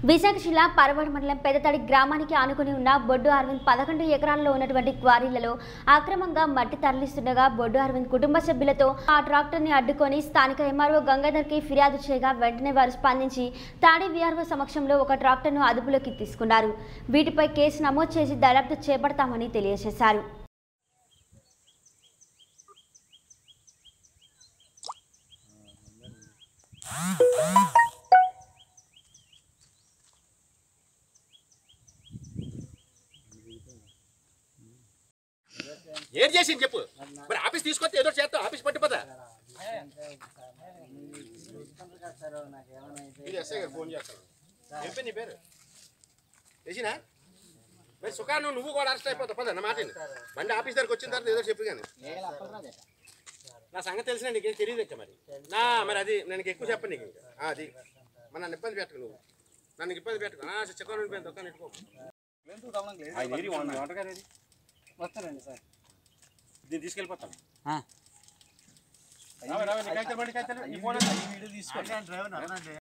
విశాఖ జిల్లా పరవడ మండలం పెద్దతడి గ్రామానికి ఆనుకుని ఉన్న బొడ్డు అరవింద్ పదకొండు ఎకరాల్లో ఉన్నటువంటి క్వారీలలో అక్రమంగా మట్టి తరలిస్తుండగా బొడ్డు అరవింద్ కుటుంబ సభ్యులతో ఆ ట్రాక్టర్ని అడ్డుకొని స్థానిక ఎంఆర్ఓ గంగాధర్కి ఫిర్యాదు చేయగా వెంటనే వారు స్పందించి తాడి వీఆర్ఓ సమక్షంలో ఒక ట్రాక్టర్ను అదుపులోకి తీసుకున్నారు వీటిపై కేసు నమోదు చేసి దర్యాప్తు చేపడతామని తెలియజేశారు ఏం చేసింది చెప్పు మరి ఆఫీస్ తీసుకొస్తే ఏదో చేస్తాం ఆఫీస్ పట్టిపోతా ఇది ఎస్ఐ గారు ఫోన్ చేస్తాను ఏం పేరు నీ పేరు చేసినా మరి సుఖాను నువ్వు కూడా అరెస్ట్ అయిపోతావు పద నా మాట విను. బండి ఆఫీస్ దగ్గరకు వచ్చిన తర్వాత ఏదో చెప్పు కానీ నా సంగతి తెలిసిన నీకేం తెలియదు ఇంకా మరి నా మరి అది నేను ఎక్కువ చెప్పను నీకు ఇంకా ఆ, అది మరి నన్ను ఇబ్బంది పెట్టకు నువ్వు నన్ను ఇబ్బంది పెట్టకు నా చిక్కన ఉండిపోయింది దొక్కని ఇట్టుకో ఆయన ఏరి వాడిని వంటగారు ఏరి వస్తారండి సార్ దీన్ని తీసుకెళ్ళిపోతాను ఆ. రావే, రావే, నీ కాగితాలు, బండి కాగితాలు, ఈ ఫోన్ అంతా. వీడియో తీసుకోండి